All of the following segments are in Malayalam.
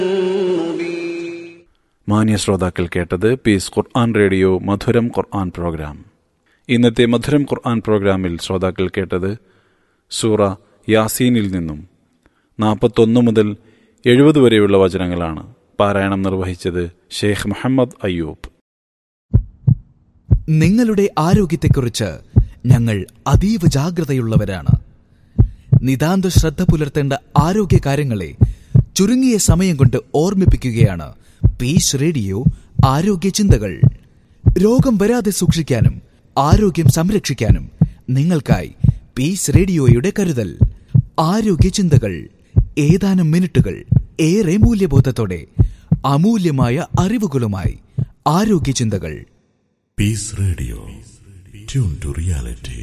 മാന്യ ശ്രോതാക്കൾ കേട്ടത് പീസ് ഖുർആൻ റേഡിയോ മധുരം ഖുർആൻ പ്രോഗ്രാം ഇന്നത്തെ മധുരം ഖുർആൻ പ്രോഗ്രാമിൽ ശ്രോതാക്കൾ കേട്ടത് സൂറ യാസീനിൽ നിന്നും നാൽപ്പത്തൊന്ന് മുതൽ എഴുപത് വരെയുള്ള വചനങ്ങളാണ് പാരായണം നിർവഹിച്ചത് ഷെയ്ഖ് മുഹമ്മദ് അയ്യൂബ് നിങ്ങളുടെ ആരോഗ്യത്തെക്കുറിച്ച് ഞങ്ങൾ അതീവ ജാഗ്രതയുള്ളവരാണ് നിതാന്ത ശ്രദ്ധ പുലർത്തേണ്ട ആരോഗ്യ കാര്യങ്ങളെ ചുരുങ്ങിയ സമയം കൊണ്ട് ഓർമ്മിപ്പിക്കുകയാണ് പീസ് റേഡിയോ ആരോഗ്യ ചിന്തകൾ രോഗം വരാതെ സൂക്ഷിക്കാനും ആരോഗ്യം സംരക്ഷിക്കാനും നിങ്ങൾക്കായി പീസ് റേഡിയോയുടെ കരുതൽ ആരോഗ്യ ചിന്തകൾ ഏതാനും മിനിറ്റുകൾ ഏറെ മൂല്യബോധത്തോടെ അമൂല്യമായ അറിവുകളുമായി ആരോഗ്യ ചിന്തകൾ Peace Radio. Tune to reality.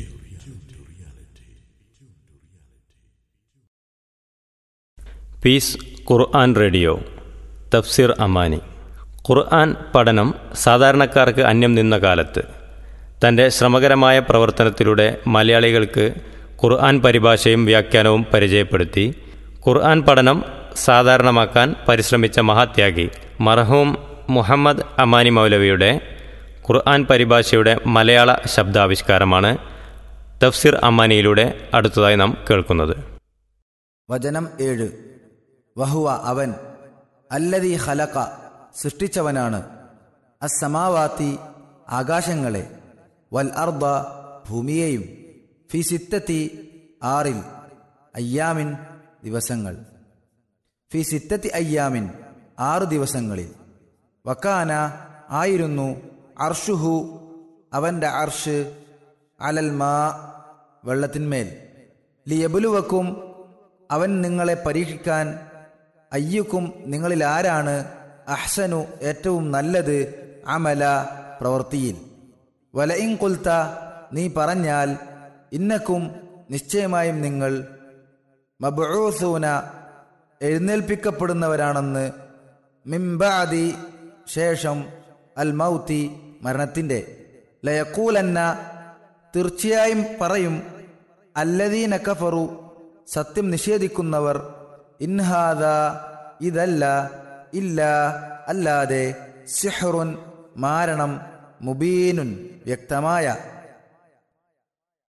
Peace Quran radio തഫ്സീർ അമാനി ഖുർആൻ പഠനം സാധാരണക്കാർക്ക് അന്യം നിന്ന കാലത്ത് തൻ്റെ ശ്രമകരമായ പ്രവർത്തനത്തിലൂടെ മലയാളികൾക്ക് ഖുർആൻ പരിഭാഷയും വ്യാഖ്യാനവും പരിചയപ്പെടുത്തി ഖുർആൻ പഠനം സാധാരണമാക്കാൻ പരിശ്രമിച്ച മഹാത്യാഗി മർഹൂം മുഹമ്മദ് അമാനി മൗലവിയുടെ ഖുർആൻ പരിഭാഷയുടെ മലയാള ശബ്ദാവിഷ്കാരമാണ് തഫ്സീർ അമാനിയിലൂടെ അടുത്തതായി നാം കേൾക്കുന്നത് വചനം ഏഴ് വഹുവ അവൻ അല്ലതി ഹലക സൃഷ്ടിച്ചവനാണ് അസമാവാത്തി ആകാശങ്ങളെ വൽ അർദ ഭൂമിയെയും ഫി സിത്തത്തി ആറിൽ അയ്യാമിൻ ദിവസങ്ങൾ ഫി സിത്തത്തി അയ്യാമിൻ ആറ് ദിവസങ്ങളിൽ വക്കാന ആയിരുന്നു അർഷുഹു അവൻ്റെ അർഷ് അലൽ മാ വെള്ളത്തിന്മേൽ ലിയബുലുവക്കും അവൻ നിങ്ങളെ പരീക്ഷിക്കാൻ അയ്യുക്കും നിങ്ങളിൽ ആരാണ് അഹ്സനു ഏറ്റവും നല്ലത് അമല പ്രവൃത്തിയിൽ വലയിൻ കൊൽത്ത നീ പറഞ്ഞാൽ ഇന്നക്കും നിശ്ചയമായും നിങ്ങൾ മബൂസൂന എഴുന്നേൽപ്പിക്കപ്പെടുന്നവരാണെന്ന് മിംബാദി ശേഷം അൽ മൗത്തി മരണത്തിൻ്റെ ലയക്കൂലന്ന തീർച്ചയായും പറയും അല്ലദീന കഫറു സത്യം നിഷേധിക്കുന്നവർ ഇൻഹാദ ഇതല്ല ഇല്ല അല്ലാതെ സിഹ്റുൻ മാരണം മുബീനുൻ വ്യക്തമായ